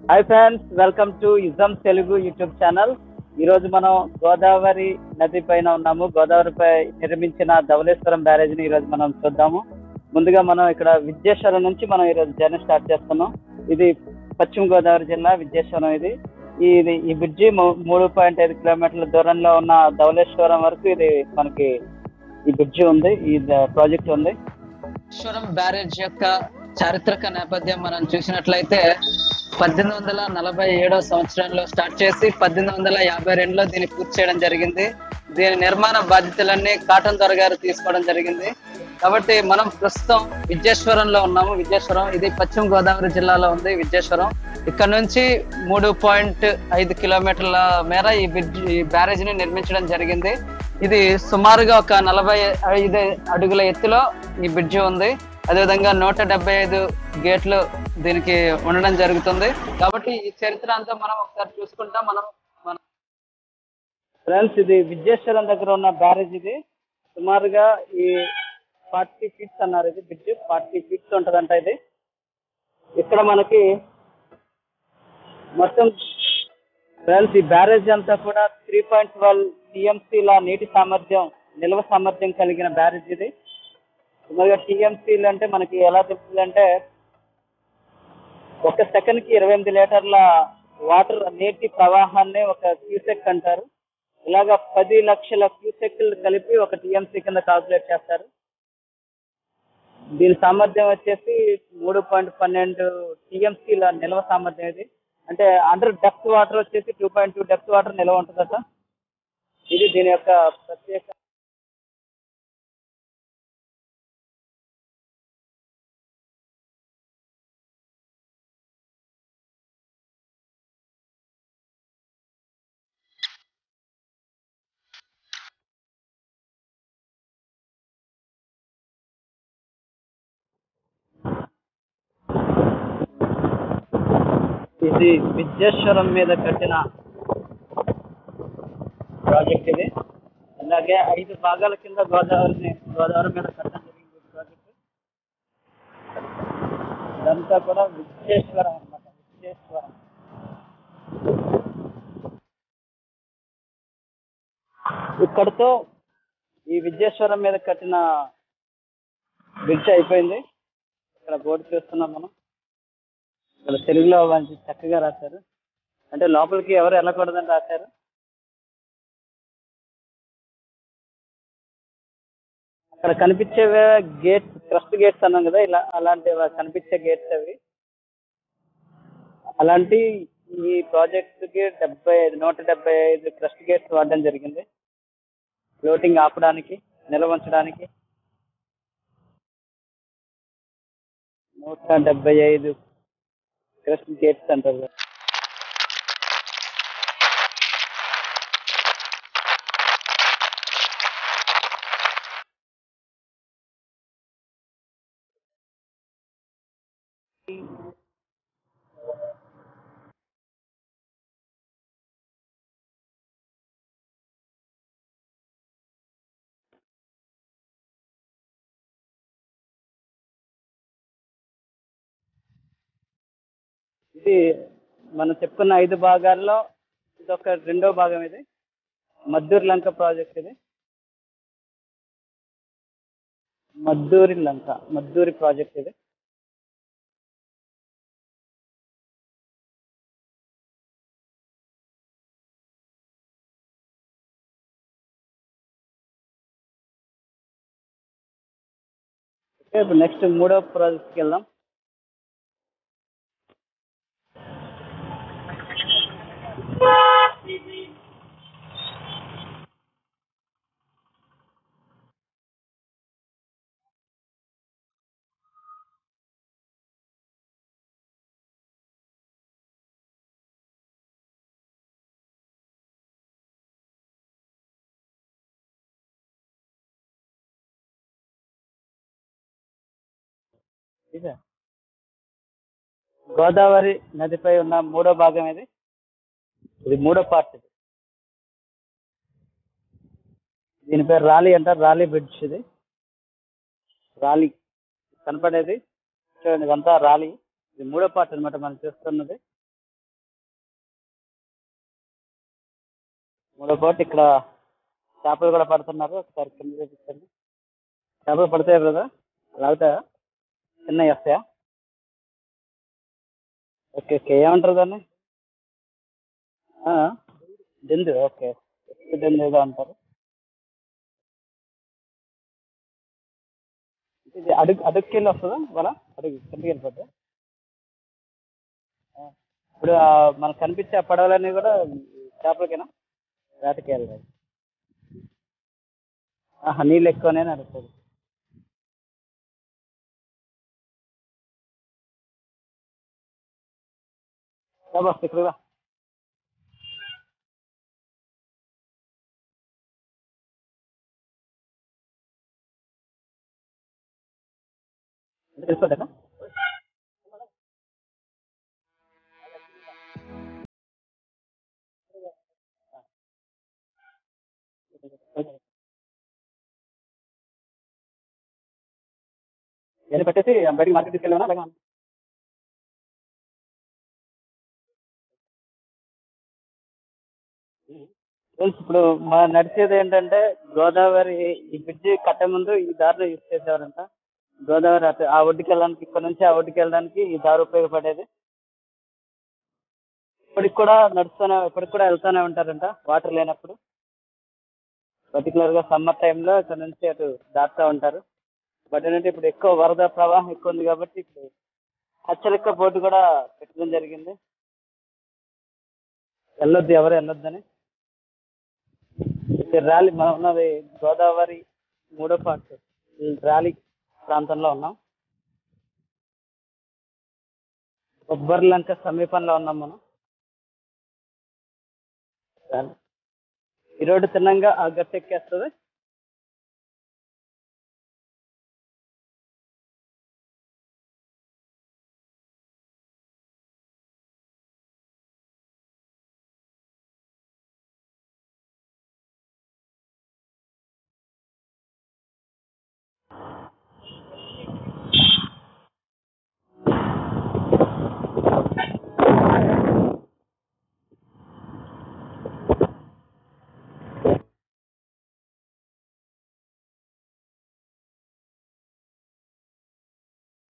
Hi friends welcome to ఇజం Telugu YouTube channel ఈ రోజు మనం గోదావరి నది పైన ఉన్నాము గోదావరిపై నిర్మించిన ధవళేశ్వరం బ్యారేజ్ ని ఈ రోజు మనం చూద్దాము ముందుగా మనం ఇక్కడ విద్యేశ్వరం నుంచి మనం ఈ రోజు జర్నీ స్టార్ట్ చేస్తున్నాం ఇది పశ్చిమ గోదావరి జిల్లా విద్యేశ్వరం ఇది ఈ- ఇది ఈ బ్రిడ్జి మూ- మూడు పాయింట్ ఐదు కిలోమీటర్ల దూరంలో ఉన్న ధవళేశ్వరం వరకు ఇది మనకి ఈ బ్రిడ్జి ఉంది ఈ ప్రాజెక్ట్ ఉంది ఈశ్వరం బ్యారేజ్ యొక్క చారిత్రక నేపథ్యం మనం చూసినట్లయితే పద్దెనిమిది వందల నలభై ఏడో సంవత్సరంలో స్టార్ట్ చేసి పద్దెనిమిది వందల యాభై రెండులో దీన్ని పూర్తి చేయడం జరిగింది దీని నిర్మాణ బాధ్యతలన్నీ కాటన్ దొర గారు తీసుకోవడం జరిగింది కాబట్టి మనం ప్రస్తుతం విద్యేశ్వరంలో ఉన్నాము విద్యేశ్వరం ఇది పశ్చిమ గోదావరి జిల్లాలో ఉంది విద్యేశ్వరం ఇక్కడ నుంచి మూడు పాయింట్ ఐదు కిలోమీటర్ల మేర ఈ బ్రిడ్జ్ ఈ బ్యారేజ్ ని నిర్మించడం జరిగింది ఇది సుమారుగా ఒక నలభై ఐదు అడుగుల ఎత్తులో ఈ బ్రిడ్జి ఉంది అదేవిధంగా నూట డెబ్బై ఐదు గేట్లు దీనికి ఉండడం జరుగుతుంది కాబట్టి ఈ చరిత్ర అంతా మనం ఒకసారి చూసుకుంటాం మనం మనం ఫ్రెండ్స్ ఇది విద్యేశ్వరం దగ్గర ఉన్న బ్యారేజ్ ఇది సుమారుగా ఈ ఫార్టీ ఫీట్స్ అన్నారు ఇది బ్రిడ్జ్ ఫార్టీ ఫీట్స్ ఉంటదంట ఇది ఇక్కడ మనకి మొత్తం ఫ్రెండ్స్ ఈ బ్యారేజ్ అంతా కూడా త్రీ పాయింట్ ట్వెల్వ్ టీఎంసీల నీటి సామర్థ్యం నిల్వ సామర్థ్యం కలిగిన బ్యారేజ్ ఇది సుమారుగా టీఎంసీలు అంటే మనకి ఎలా తెలుస్తుంది అంటే ఒక సెకండ్ కి ఇరవై ఎనిమిది లీటర్ల వాటర్ నీటి ప్రవాహాన్ని ఒక క్యూసెక్ అంటారు ఇలాగా పది లక్షల క్యూసెక్లు కలిపి ఒక టీఎంసీ కింద కాల్కులేట్ చేస్తారు దీని సామర్థ్యం వచ్చేసి మూడు పాయింట్ పన్నెండు టీఎంసీల నిల్వ సామర్థ్యం ఇది అంటే అండర్ డెప్త్ వాటర్ వచ్చేసి two point two depth water నిల్వ ఉంటుందట ఇది దీని యొక్క ప్రత్యేక ఇది విద్యేశ్వరం మీద కట్టిన ప్రాజెక్ట్ ఇది అలాగే ఐదు భాగాల కింద గోదావరిని గోదావరి మీద కట్టడం జరిగింది ఈ ప్రాజెక్ట్ ఇదంతా కూడా విద్యేశ్వరం అన్నమాట విద్యేశ్వరం ఇక్కడతో ఈ విద్యేశ్వరం మీద కట్టిన బ్రిడ్జ్ అయిపోయింది ఇక్కడ బోర్డు చూస్తున్నాం మనం ఇక్కడ తెలుగులో మంచి చక్కగా రాశారు అంటే లోపలికి ఎవరు వెళ్ళకూడదని రాశారు అక్కడ కనిపించేవే గేట్స్ క్రస్ట్ గేట్స్ అన్నాం కదా ఇలా అలాంటి కనిపించే గేట్స్ అవి అలాంటి ఈ ప్రాజెక్ట్ కి డెబ్బై ఐదు నూట డెబ్బై ఐదు క్రస్ట్ గేట్స్ వాడడం జరిగింది ఫ్లోటింగ్ ఆపడానికి నిల్వ ఉంచడానికి నూట డెబ్బై ఐదు క్రస్ట్ గేట్స్ అంటారు ఇది మనం చెప్పుకున్న ఐదు భాగాల్లో ఇది ఒక రెండో భాగం ఇది మద్దూరి లంక ప్రాజెక్ట్ ఇది మద్దూరి లంక మద్దూరి ప్రాజెక్ట్ ఇది ఓకే ఇప్పుడు నెక్స్ట్ మూడో ప్రాజెక్ట్కి వెళ్దాం ఇదే గోదావరి నదిపై ఉన్న మూడో భాగం ఇది ఇది మూడో పార్ట్ ఇది దీని పేరు రాలి అంటారు రాలి బ్రిడ్జ్ ఇది రాలి కనపడేది చూడండి ఇదంతా రాలి ఇది మూడో పార్ట్ అన్నమాట మనం చూస్తున్నది మూడో పాటు ఇక్కడ చేపలు కూడా పడుతున్నారు ఒకసారి కింద చూపించండి చేపలు పడతాయి బ్రదర్ లాగుతాయా చిన్నవి వస్తాయా ఓకే ఓకే ఏమంటారు దాన్ని ఆ, దిండు ఓకే దిండు ఏదో అంటారు ఇది అడుగు అడుగుకి వెళ్ళి వస్తుందా వల అడుగు కిందకి వెళ్ళిపోద్దా ఆ, ఇప్పుడు ఆ మనకు కనిపించే ఆ పడవలన్నీ కూడా చేపలకేనా వేటకి వెళ్ళాలి ఆహా నీళ్ళు ఎక్కువనే నడుస్తుంది బాబా ఇక్కడ రా. తెలుసుకోదా నేను పెట్టేసి బయటికి మార్కెట్ తీసుకెళ్ళాను అలాగే ఫ్రెండ్స్ ఇప్పుడు మా నడిచేది ఏంటంటే గోదావరి ఈ బ్రిడ్జి కట్టే ముందు ఈ దారిలో యూజ్ చేసేవారంట గోదావరి అటు ఆ ఒడ్డుకి వెళ్ళడానికి ఇక్కడ నుంచి ఆ ఒడ్డుకి వెళ్ళడానికి ఈ దారి ఉపయోగపడేది ఇప్పటికి కూడా నడుస్తూనే ఇప్పటికి కూడా వెళ్తూనే ఉంటారంట వాటర్ లేనప్పుడు పర్టికులర్ గా సమ్మర్ టైంలో ఇక్కడ నుంచి అటు దాటుతూ ఉంటారు బట్ ఏంటంటే ఇప్పుడు ఎక్కువ వరద ప్రవాహం ఎక్కువ ఉంది కాబట్టి ఇప్పుడు హెచ్చరిక బోర్డు కూడా పెట్టడం జరిగింది వెళ్ళొద్దు ఎవరు వెళ్ళొద్దని ఇక్కడ ర్యాలీ మనం ఉన్నది గోదావరి మూడో పార్ట్ ర్యాలీ ప్రాంతంలో ఉన్నాం కొబ్బరి లంక సమీపంలో ఉన్నాం మనం ర్యాలీ. ఈ రోడ్డు తిన్నంగా ఆ గట్టెక్కేస్తుంది